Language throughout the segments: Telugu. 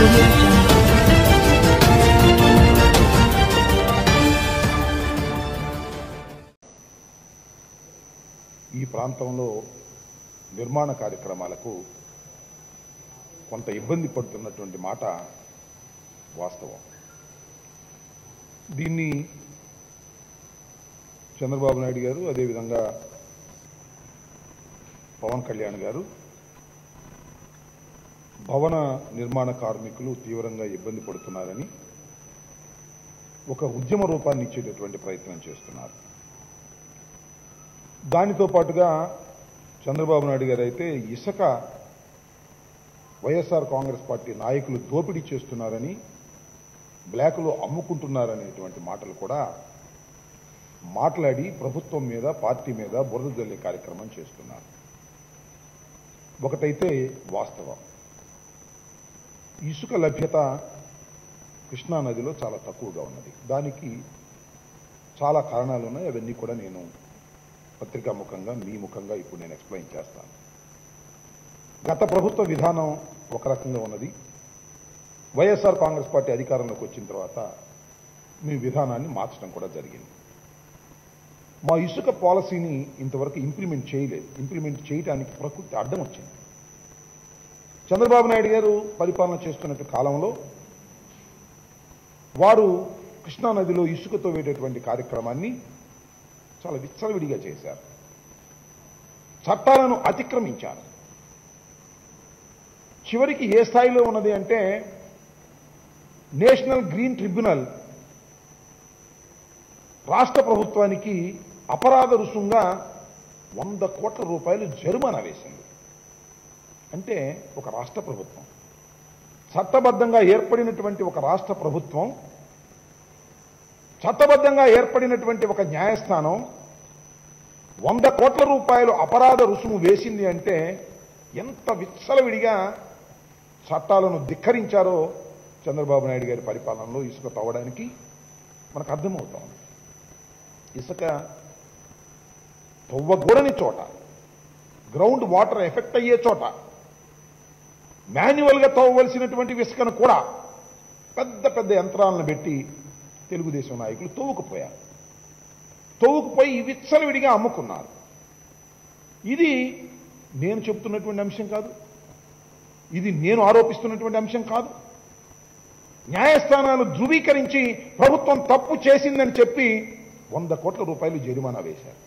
audio jungle. ఈ ప్రాంతంలో నిర్మాణ కార్యక్రమాలకు కొంత ఇబ్బంది పడుతున్నటువంటి మాట వాస్తవం దీన్ని చంద్రబాబు నాయుడు గారు అదేవిధంగా పవన్ కళ్యాణ్ గారు భవన నిర్మాణ కార్మికులు తీవ్రంగా ఇబ్బంది పడుతున్నారని ఒక ఉద్యమ రూపాన్ని ఇచ్చేటటువంటి ప్రయత్నం చేస్తున్నారు దానితో పాటుగా చంద్రబాబు నాయుడు గారు అయితే ఇసుక వైఎస్ఆర్ కాంగ్రెస్ పార్టీ నాయకులు దోపిడీ చేస్తున్నారని బ్లాక్లో అమ్ముకుంటున్నారనేటువంటి మాటలు కూడా మాట్లాడి ప్రభుత్వం మీద పార్టీ మీద బురద జల్లే కార్యక్రమం చేస్తున్నారు ఒకటైతే వాస్తవం ఇసుక లభ్యత కృష్ణా నదిలో చాలా తక్కువగా ఉన్నది దానికి చాలా కారణాలు ఉన్నాయి అవన్నీ కూడా నేను పత్రికా ముఖంగా మీ ముఖంగా ఇప్పుడు నేను ఎక్స్ప్లెయిన్ చేస్తాను గత ప్రభుత్వ విధానం ఒక రకంగా ఉన్నది వైఎస్ఆర్ కాంగ్రెస్ పార్టీ అధికారంలోకి వచ్చిన తర్వాత మీ విధానాన్ని మార్చడం కూడా జరిగింది మా ఇసుక పాలసీని ఇంతవరకు ఇంప్లిమెంట్ చేయలేదు ఇంప్లిమెంట్ చేయడానికి ప్రకృతి అడ్డం వచ్చింది చంద్రబాబు నాయుడు గారు పరిపాలన చేస్తున్నట్టు కాలంలో వారు కృష్ణానదిలో ఇసుకతో వేటటువంటి కార్యక్రమాన్ని చాలా విచ్చలవిడిగా చేశారు చట్టాలను అతిక్రమించారు చివరికి ఏ స్థాయిలో ఉన్నది అంటే నేషనల్ గ్రీన్ ట్రిబ్యునల్ రాష్ట్ర ప్రభుత్వానికి అపరాధ రుసుంగా వంద కోట్ల రూపాయలు జరిమానా వేసింది అంటే ఒక రాష్ట్ర ప్రభుత్వం చట్టబద్ధంగా ఏర్పడినటువంటి ఒక రాష్ట్ర ప్రభుత్వం చట్టబద్ధంగా ఏర్పడినటువంటి ఒక న్యాయస్థానం వంద కోట్ల రూపాయలు అపరాధ రుసుము వేసింది అంటే ఎంత విచ్చలవిడిగా చట్టాలను ధిక్కరించారో చంద్రబాబు నాయుడు గారి పరిపాలనలో ఇసుక తవ్వడానికి మనకు అర్థమవుతోంది ఇసుక తవ్వకూడని చోట గ్రౌండ్ వాటర్ ఎఫెక్ట్ అయ్యే చోట మాన్యువల్గా తవ్వవలసినటువంటి ఇసుకను కూడా పెద్ద పెద్ద యంత్రాలను పెట్టి తెలుగుదేశం నాయకులు తవ్వుకుపోయారు తవ్వుకుపోయి విచ్చలవిడిగా అమ్ముకున్నారు ఇది నేను చెప్తున్నటువంటి అంశం కాదు ఇది నేను ఆరోపిస్తున్నటువంటి అంశం కాదు న్యాయస్థానాలు ధృవీకరించి ప్రభుత్వం తప్పు చేసిందని చెప్పి వంద కోట్ల రూపాయలు జరిమానా వేశారు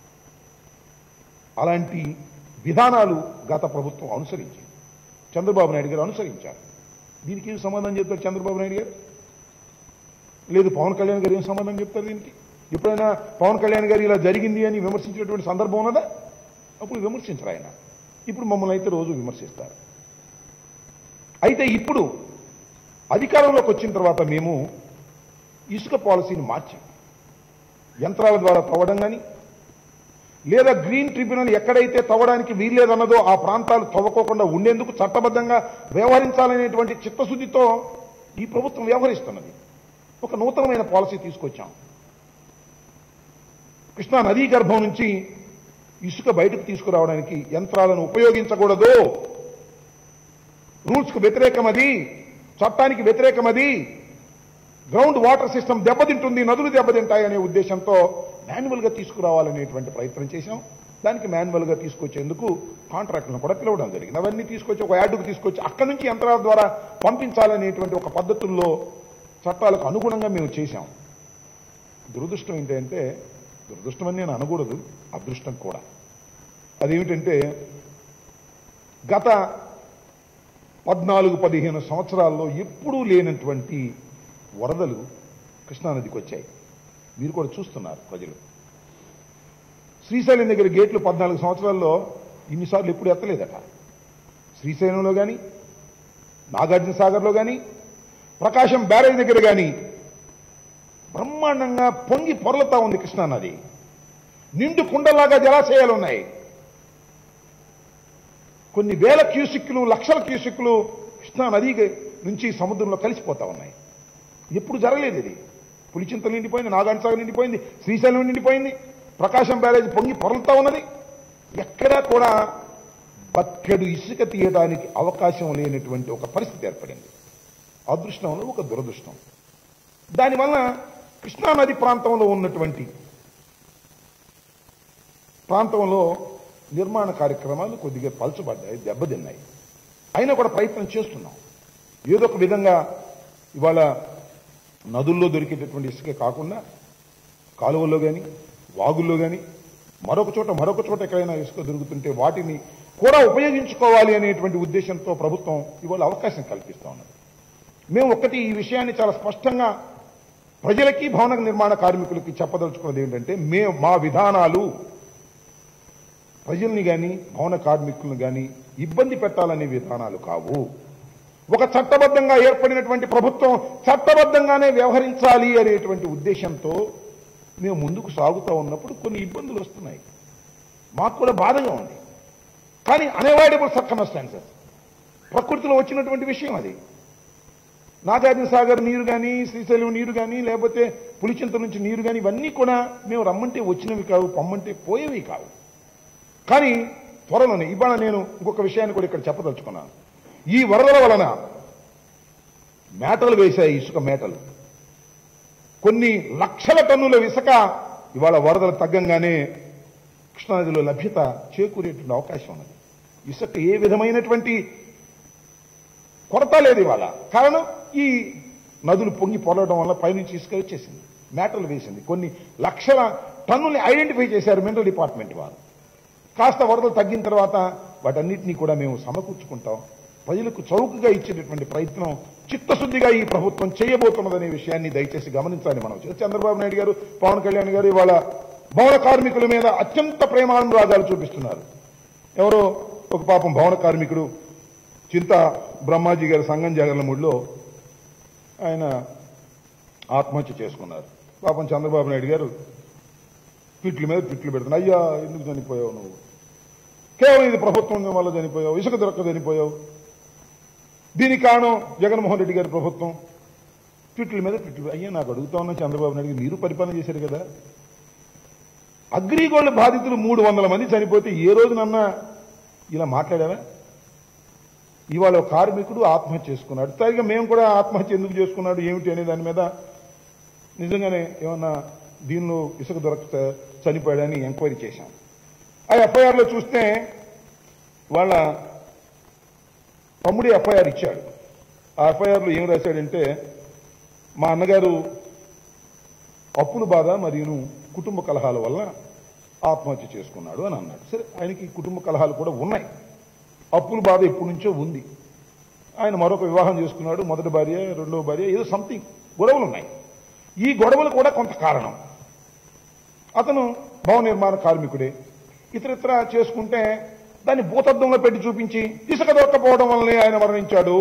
అలాంటి విధానాలు గత ప్రభుత్వం అనుసరించింది చంద్రబాబు నాయుడు గారు అనుసరించారు దీనికి ఏం సమాధానం చెప్తారు చంద్రబాబు నాయుడు గారు లేదు పవన్ కళ్యాణ్ గారు ఏం సమాధానం చెప్తారు దీనికి ఎప్పుడైనా పవన్ కళ్యాణ్ గారు ఇలా జరిగింది అని విమర్శించినటువంటి సందర్భం ఉన్నదా అప్పుడు విమర్శించరు ఆయన ఇప్పుడు మమ్మల్ని అయితే రోజు విమర్శిస్తారు అయితే ఇప్పుడు అధికారంలోకి వచ్చిన తర్వాత మేము ఇసుక పాలసీని మార్చాం యంత్రాల ద్వారా తవ్వడం కానీ లేదా గ్రీన్ ట్రిబ్యునల్ ఎక్కడైతే తవ్వడానికి వీల్లేదన్నదో ఆ ప్రాంతాలు తవ్వకోకుండా ఉండేందుకు చట్టబద్ధంగా వ్యవహరించాలనేటువంటి చిత్తశుద్ధితో ఈ ప్రభుత్వం వ్యవహరిస్తున్నది ఒక నూతనమైన పాలసీ తీసుకొచ్చాం కృష్ణా నదీ గర్భం నుంచి ఇసుక బయటకు తీసుకురావడానికి యంత్రాలను ఉపయోగించకూడదు రూల్స్కు వ్యతిరేకం అది చట్టానికి వ్యతిరేకం అది గ్రౌండ్ వాటర్ సిస్టమ్ దెబ్బతింటుంది నదులు దెబ్బతింటాయి అనే ఉద్దేశంతో మాన్యువల్గా తీసుకురావాలనేటువంటి ప్రయత్నం చేశాం దానికి మాన్యువల్గా తీసుకొచ్చేందుకు కాంట్రాక్టులను కూడా పిలవడం జరిగింది అవన్నీ తీసుకొచ్చి ఒక యార్డుకు తీసుకొచ్చి అక్కడి నుంచి యంత్రాల ద్వారా పంపించాలనేటువంటి ఒక పద్ధతుల్లో చట్టాలకు అనుగుణంగా మేము చేశాం దురదృష్టం ఏంటంటే దురదృష్టం అని నేను అనకూడదు అదృష్టం కూడా అదేమిటంటే గత పద్నాలుగు పదిహేను సంవత్సరాల్లో ఎప్పుడూ లేనటువంటి వరదలు కృష్ణానదికి వచ్చాయి మీరు కూడా చూస్తున్నారు ప్రజలు శ్రీశైలం దగ్గర గేట్లు పద్నాలుగు సంవత్సరాల్లో ఇన్నిసార్లు ఎప్పుడు ఎత్తలేదట శ్రీశైలంలో కానీ నాగార్జున సాగర్లో కానీ ప్రకాశం బ్యారేజ్ దగ్గర కానీ బ్రహ్మాండంగా పొంగి పొరలుతా ఉంది కృష్ణానది నిండు కుండలాగా జలాశయాలు ఉన్నాయి కొన్ని వేల క్యూసిక్లు లక్షల క్యూసిక్లు కృష్ణా నది నుంచి సముద్రంలో కలిసిపోతా ఉన్నాయి ఎప్పుడు జరగలేదు ఇది పులిచింత నిండిపోయింది నాగార్జున సాగర్ నిండిపోయింది శ్రీశైలం నిండిపోయింది ప్రకాశం బ్యారేజ్ పొంగి పొరలుతా ఉన్నది ఎక్కడా కూడా బక్కెడు ఇసుక తీయడానికి అవకాశం లేనటువంటి ఒక పరిస్థితి ఏర్పడింది అదృష్టంలో ఒక దురదృష్టం దానివల్ల కృష్ణానది ప్రాంతంలో ఉన్నటువంటి ప్రాంతంలో నిర్మాణ కార్యక్రమాలు కొద్దిగా పలచబడ్డాయి దెబ్బతిన్నాయి అయినా కూడా ప్రయత్నం చేస్తున్నాం ఏదో ఒక విధంగా ఇవాళ నదుల్లో దొరికేటటువంటి ఇసుకే కాకుండా కాలువల్లో కానీ వాగుల్లో కానీ మరొక చోట మరొక చోట ఎక్కడైనా ఇసుక దొరుకుతుంటే వాటిని కూడా ఉపయోగించుకోవాలి అనేటువంటి ఉద్దేశంతో ప్రభుత్వం ఇవాళ అవకాశం కల్పిస్తా ఉన్నది మేము ఒక్కటి ఈ విషయాన్ని చాలా స్పష్టంగా ప్రజలకి భవన నిర్మాణ కార్మికులకి చెప్పదలుచుకున్నది ఏంటంటే మే మా విధానాలు ప్రజల్ని కానీ భవన కార్మికులను కానీ ఇబ్బంది పెట్టాలనే విధానాలు కావు ఒక చట్టబద్ధంగా ఏర్పడినటువంటి ప్రభుత్వం చట్టబద్ధంగానే వ్యవహరించాలి అనేటువంటి ఉద్దేశంతో మేము ముందుకు సాగుతూ ఉన్నప్పుడు కొన్ని ఇబ్బందులు వస్తున్నాయి మాకు కూడా బాధగా ఉంది కానీ అన్అవాయిడబుల్ సర్కమస్టాన్సెస్ ప్రకృతిలో వచ్చినటువంటి విషయం అది నాగార్జున సాగర్ నీరు కానీ శ్రీశైలం నీరు కానీ లేకపోతే పులిచింత నుంచి నీరు కానీ ఇవన్నీ కూడా మేము రమ్మంటే వచ్చినవి కావు పొమ్మంటే పోయేవి కావు కానీ త్వరలోనే ఇవాళ నేను ఇంకొక విషయాన్ని కూడా ఇక్కడ చెప్పదలుచుకున్నాను ఈ వరదల వలన మేటలు వేశాయి ఇసుక మేటలు కొన్ని లక్షల టన్నుల ఇసుక ఇవాళ వరదలు తగ్గంగానే కృష్ణానదిలో లభ్యత చేకూరేటువంటి అవకాశం ఉన్నది ఇసుక ఏ విధమైనటువంటి కొరత లేదు ఇవాళ కారణం ఈ నదులు పొంగి పొరలడం వల్ల పైనుంచి ఇసుక వచ్చేసింది మేటలు వేసింది కొన్ని లక్షల టన్నుల్ని ఐడెంటిఫై చేశారు మినరల్ డిపార్ట్మెంట్ వారు కాస్త వరదలు తగ్గిన తర్వాత వాటన్నిటినీ కూడా మేము సమకూర్చుకుంటాం ప్రజలకు చౌకగా ఇచ్చేటటువంటి ప్రయత్నం చిత్తశుద్ధిగా ఈ ప్రభుత్వం చేయబోతున్నదనే విషయాన్ని దయచేసి గమనించాలి మనం చంద్రబాబు నాయుడు గారు పవన్ కళ్యాణ్ గారు ఇవాళ భవన కార్మికుల మీద అత్యంత ప్రేమానురాగాలు చూపిస్తున్నారు ఎవరో ఒక పాపం భవన కార్మికుడు చింత బ్రహ్మాజీ గారి సంఘం జగన్మూడిలో ఆయన ఆత్మహత్య చేసుకున్నారు పాపం చంద్రబాబు నాయుడు గారు ట్విట్ల మీద ట్విట్లు పెడుతున్నా అయ్యా ఎందుకు చనిపోయావు నువ్వు కేవలం ఇది ప్రభుత్వం వల్ల చనిపోయావు ఇసుక దొరక్క చనిపోయావు దీనికి కారణం జగన్మోహన్ రెడ్డి గారి ప్రభుత్వం ట్విట్ల మీద ట్విట్లు అయ్యా నాకు అడుగుతా ఉన్నా చంద్రబాబు నాయుడు గారు మీరు పరిపాలన చేశారు కదా అగ్రిగోల్డ్ బాధితులు మూడు వందల మంది చనిపోతే ఏ రోజునన్నా ఇలా మాట్లాడారా ఇవాళ ఒక కార్మికుడు ఆత్మహత్య చేసుకున్నాడు సరిగా మేము కూడా ఆత్మహత్య ఎందుకు చేసుకున్నాడు ఏమిటి అనే దాని మీద నిజంగానే ఏమన్నా దీనిలో ఇసుక దొరక చనిపోయాడని ఎంక్వైరీ చేశాం ఆ ఎఫ్ఐఆర్లో చూస్తే వాళ్ళ తమ్ముడి ఎఫ్ఐఆర్ ఇచ్చాడు ఆ ఎఫ్ఐఆర్లో ఏం రాశాడంటే మా అన్నగారు అప్పుల బాధ మరియు కుటుంబ కలహాల వల్ల ఆత్మహత్య చేసుకున్నాడు అని అన్నాడు సరే ఆయనకి కుటుంబ కలహాలు కూడా ఉన్నాయి అప్పుల బాధ ఎప్పటి నుంచో ఉంది ఆయన మరొక వివాహం చేసుకున్నాడు మొదటి భార్య రెండవ భార్య ఏదో సంథింగ్ గొడవలు ఉన్నాయి ఈ గొడవలు కూడా కొంత కారణం అతను భవన నిర్మాణ కార్మికుడే ఇతరితర చేసుకుంటే దాన్ని భూతద్దంలో పెట్టి చూపించి ఇసుక దొరకపోవడం వల్లనే ఆయన మరణించాడు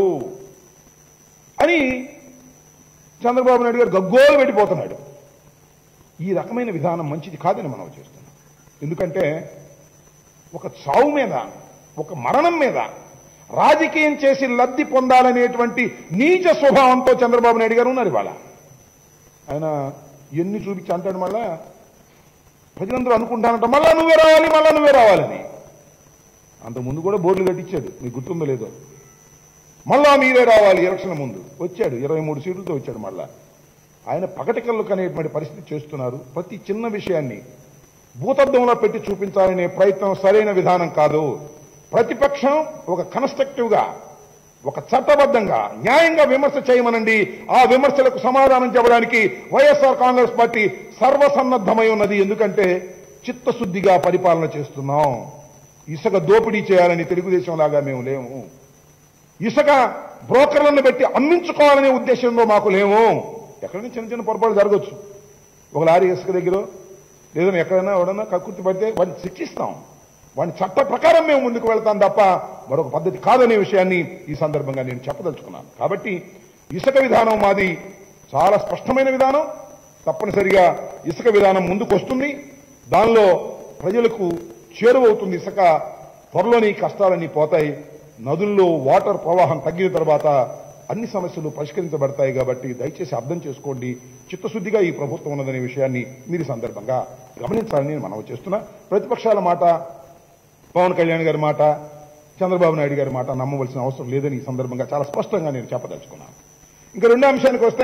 అని చంద్రబాబు నాయుడు గారు గగ్గోలు పెట్టిపోతున్నాడు ఈ రకమైన విధానం మంచిది కాదని మనం చేస్తున్నాం ఎందుకంటే ఒక చావు మీద ఒక మరణం మీద రాజకీయం చేసి లబ్ధి పొందాలనేటువంటి నీచ స్వభావంతో చంద్రబాబు నాయుడు గారు ఉన్నారు ఇవాళ ఆయన ఎన్ని చూపించి అంటాడు మళ్ళా ప్రజలందరూ అనుకుంటానంట మళ్ళా నువ్వే రావాలి మళ్ళా నువ్వే రావాలని అంత ముందు కూడా బోర్డులు కట్టించాడు మీకు గుర్తుందో లేదో మళ్ళా మీరే రావాలి ఎలక్షన్ ముందు వచ్చాడు ఇరవై మూడు సీట్లతో వచ్చాడు మళ్ళా ఆయన పగటికల్లు కనేటువంటి పరిస్థితి చేస్తున్నారు ప్రతి చిన్న విషయాన్ని భూతద్దంలో పెట్టి చూపించాలనే ప్రయత్నం సరైన విధానం కాదు ప్రతిపక్షం ఒక కన్స్ట్రక్టివ్ గా ఒక చట్టబద్ధంగా న్యాయంగా విమర్శ చేయమనండి ఆ విమర్శలకు సమాధానం చెప్పడానికి వైఎస్ఆర్ కాంగ్రెస్ పార్టీ సర్వసన్నద్ధమై ఉన్నది ఎందుకంటే చిత్తశుద్ధిగా పరిపాలన చేస్తున్నాం ఇసుక దోపిడీ చేయాలని తెలుగుదేశం లాగా మేము లేము ఇసుక బ్రోకర్లను పెట్టి అమ్మించుకోవాలనే ఉద్దేశంలో మాకు లేము ఎక్కడైనా చిన్న చిన్న పొరపాటు జరగచ్చు ఒక లారీ ఇసుక దగ్గర లేదని ఎక్కడైనా ఎవడన్నా కక్కుర్తి పడితే వాడిని శిక్షిస్తాం వాడిని చట్ట ప్రకారం మేము ముందుకు వెళ్తాం తప్ప మరొక పద్ధతి కాదనే విషయాన్ని ఈ సందర్భంగా నేను చెప్పదలుచుకున్నాను కాబట్టి ఇసుక విధానం మాది చాలా స్పష్టమైన విధానం తప్పనిసరిగా ఇసుక విధానం ముందుకు వస్తుంది దానిలో ప్రజలకు చేరువవుతుంది ఇసుక త్వరలోని కష్టాలన్నీ పోతాయి నదుల్లో వాటర్ ప్రవాహం తగ్గిన తర్వాత అన్ని సమస్యలు పరిష్కరించబడతాయి కాబట్టి దయచేసి అర్థం చేసుకోండి చిత్తశుద్ధిగా ఈ ప్రభుత్వం ఉన్నదనే విషయాన్ని మీరు ఈ సందర్భంగా గమనించాలని నేను మనవి చేస్తున్నా ప్రతిపక్షాల మాట పవన్ కళ్యాణ్ గారి మాట చంద్రబాబు నాయుడు గారి మాట నమ్మవలసిన అవసరం లేదని ఈ సందర్భంగా చాలా స్పష్టంగా నేను చెప్పదలుచుకున్నాను ఇంకా రెండో అంశానికి వస్తే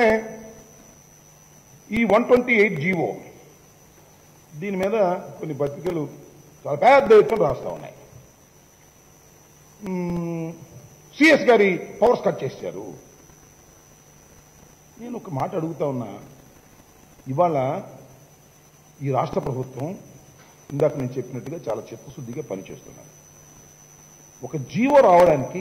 ఈ వన్ ట్వంటీ ఎయిట్ జీవో దీని మీద కొన్ని పత్రికలు చాలా పెద్ద ఎత్తున రాస్తా ఉన్నాయి సిఎస్ గారి పవర్స్ కట్ చేశారు నేను ఒక మాట అడుగుతా ఉన్నా ఇవాళ ఈ రాష్ట్ర ప్రభుత్వం ఇందాక నేను చెప్పినట్టుగా చాలా చిత్తశుద్ధిగా పనిచేస్తున్నారు ఒక జీవో రావడానికి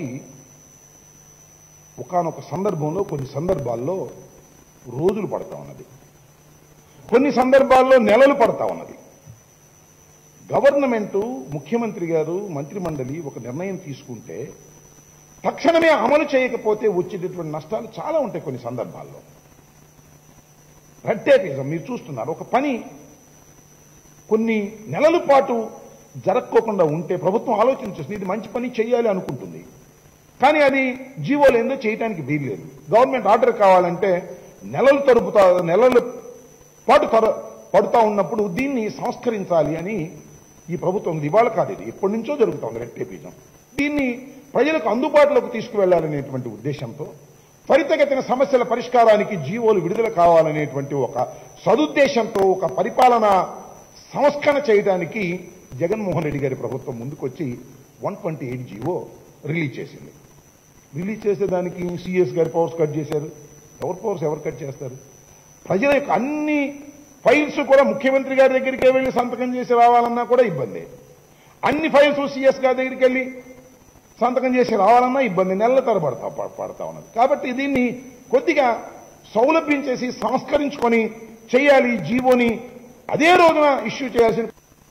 ఒకానొక సందర్భంలో కొన్ని సందర్భాల్లో రోజులు పడతా ఉన్నది కొన్ని సందర్భాల్లో నెలలు పడతా ఉన్నది గవర్నమెంటు ముఖ్యమంత్రి గారు మంత్రిమండలి ఒక నిర్ణయం తీసుకుంటే తక్షణమే అమలు చేయకపోతే వచ్చేటటువంటి నష్టాలు చాలా ఉంటాయి కొన్ని సందర్భాల్లో రెడ్ టేపిజం మీరు చూస్తున్నారు ఒక పని కొన్ని నెలల పాటు జరక్కోకుండా ఉంటే ప్రభుత్వం ఆలోచన చేస్తుంది ఇది మంచి పని చేయాలి అనుకుంటుంది కానీ అది జీవోలు ఏందో చేయడానికి వీల్లేదు గవర్నమెంట్ ఆర్డర్ కావాలంటే నెలలు తరుపుతా నెలల పాటు తర పడుతూ ఉన్నప్పుడు దీన్ని సంస్కరించాలి అని ఈ ప్రభుత్వం ఇది ఇవాళ కాదు ఇది ఎప్పటి నుంచో జరుగుతుంది రెడ్ టేపిజం దీన్ని ప్రజలకు అందుబాటులోకి తీసుకువెళ్లాలనేటువంటి ఉద్దేశంతో త్వరితగతిన సమస్యల పరిష్కారానికి జీవోలు విడుదల కావాలనేటువంటి ఒక సదుద్దేశంతో ఒక పరిపాలన సంస్కరణ చేయడానికి జగన్మోహన్ రెడ్డి గారి ప్రభుత్వం ముందుకొచ్చి one twenty eight GO release చేసింది రిలీజ్ చేసేదానికి సిఎస్ గారి పవర్స్ కట్ చేశారు ఎవరి పవర్స్ ఎవరు కట్ చేస్తారు ప్రజల యొక్క అన్ని ఫైల్స్ కూడా ముఖ్యమంత్రి గారి దగ్గరికే వెళ్ళి సంతకం చేసి రావాలన్నా కూడా ఇబ్బంది అన్ని ఫైల్స్ సిఎస్ గారి దగ్గరికి వెళ్ళి సంతకం చేసి రావాలన్నా ఇబ్బంది నెలల తరబడతా ప- పడతా ఉన్నది కాబట్టి దీన్ని కొద్దిగా సౌలభ్యం చేసి సంస్కరించుకొని చేయాలి జీవోని అదే రోజున ఇష్యూ చేయాల్సిన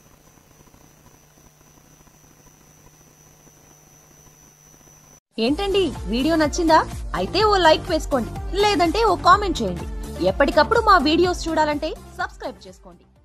ఏంటండి వీడియో నచ్చిందా అయితే ఓ లైక్ వేసుకోండి లేదంటే ఓ కామెంట్ చేయండి ఎప్పటికప్పుడు మా వీడియోస్ చూడాలంటే సబ్స్క్రైబ్ చేసుకోండి